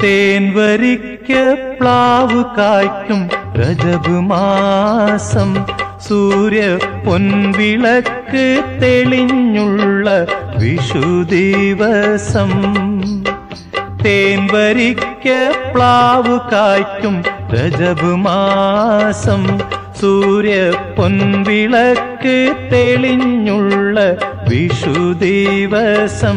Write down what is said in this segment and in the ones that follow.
തേൻ വരിക്ക പ്ലാവ് കായ്ക്കും രജബ് മാസം സൂര്യ പൊൻവിളക്ക് തെളിഞ്ഞുള്ള വിഷു ദിവസം തേൻ വരിക്ക പ്ലാവ് കായ്ക്കും രജബ് മാസം സൂര്യ പൊൻവിളക്ക് തെളിഞ്ഞുള്ള വിഷു ദിവസം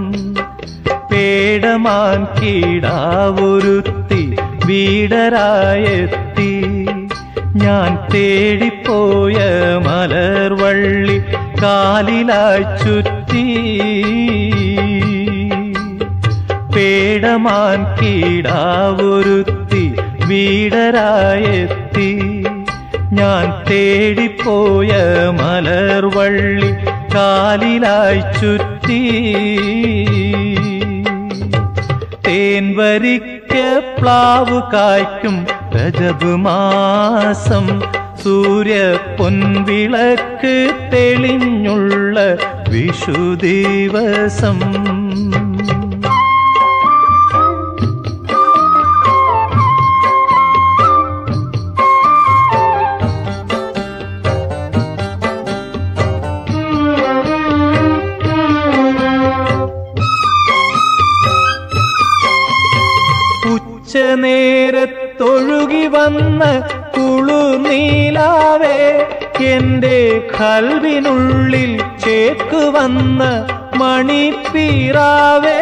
പേടമാൻ കീടാവൊരുത്തി വീടരായെത്തി ഞാൻ തേടിപ്പോയ മലർവള്ളി കാലിലായി ചുറ്റി പേടമാൻ കീടാവൊരുത്തി വീടരായെത്തി ഞാൻ തേടിപ്പോയ മലർവള്ളി കാലിലായി ചുറ്റി തേൻ വരിക്ക പ്ലാവ് കായ്ക്കും രജബ് മാസം സൂര്യ പൊൻവിളക്ക് തെളിഞ്ഞുള്ള വിഷു ദിവസം ഉച്ചനേരത്തൊഴുകി വന്ന കുളുനീലാവേ എന്റെ കൽവിനുള്ളിൽ ചേക്ക് വന്ന മണിപ്പീറാവേ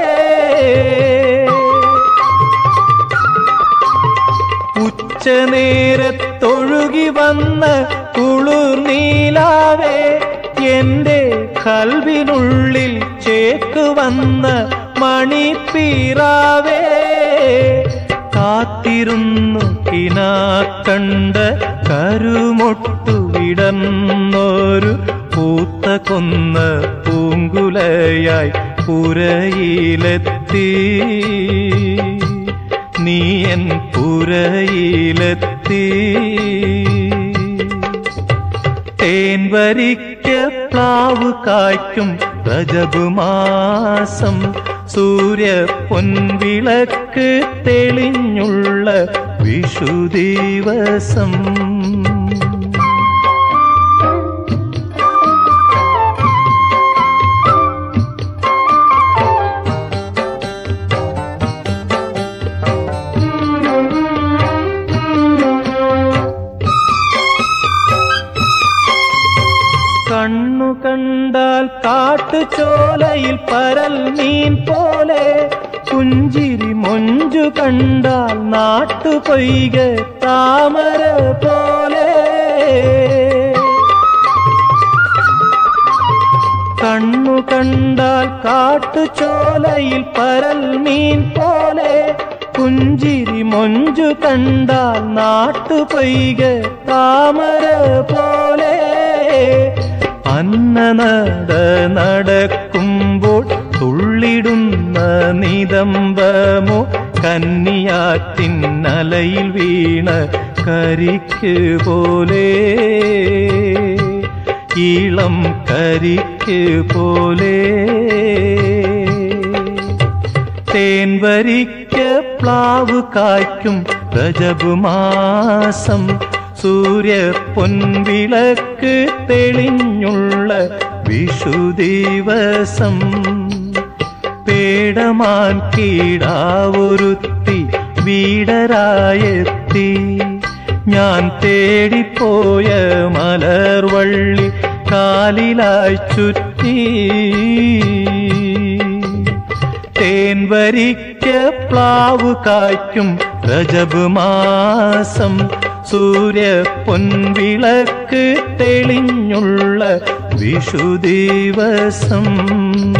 ഉച്ചനേരത്തൊഴുകി വന്ന കുളുനീലാവേ എന്റെ കൽവിനുള്ളിൽ ചേക്ക് വന്ന മണിപ്പീറാവേ കാത്തിരുന്നു കിനാ കണ്ട കരുമൊട്ടു വിടന്നൊരു പൂത്ത കൊന്ന പൂങ്കുലയായി പുരയിലെത്തി നീയൻ പുരയിലെത്തി തേൻ വരിക്ക പ്ലാവ് കായ്ക്കും രജബ് മാസം സൂര്യ പൊൻവിളക്ക് തെളിഞ്ഞുള്ള വിഷു ദിവസം കണ്ണു കണ്ടാൽ കാട്ടുചോലയിൽ പരൽ മീൻ പോലെ പുഞ്ചിരി മൊഞ്ചു കണ്ടാൽ നാട്ടുപൊയ്ക താമര പോലെ കണ്ണു കണ്ടാൽ കാട്ടുചോലയിൽ പരൽ മീൻ പോലെ പുഞ്ചിരി മൊഞ്ചു കണ്ടാൽ നാട്ടുപൊയ്ക താമര പോലെ അന്നനട നടക്കുമ്പോൾ തുള്ളിടുന്ന നിതംബമോ കന്നിയാറ്റിന്നലയിൽ വീണ കരിക്ക് പോലെ ഈളം കരിക്ക് പോലെ തേൻ വരിക്ക പ്ലാവ് കായ്ക്കും രജബ് മാസം സൂര്യ പൊൻവിളക്ക് തെളിഞ്ഞുള്ള വിഷു ദിവസം പേടമാൻ കീടാവൊരുത്തി വീടരായെത്തി ഞാൻ തേടിപ്പോയ മലർവള്ളി കാലിലായി ചുറ്റി തേൻ വരിക്ക പ്ലാവ് കായ്ക്കും രജബ് മാസം സൂര്യ പൊൻവിളക്ക് തെളിഞ്ഞുള്ള വിഷു ദിവസം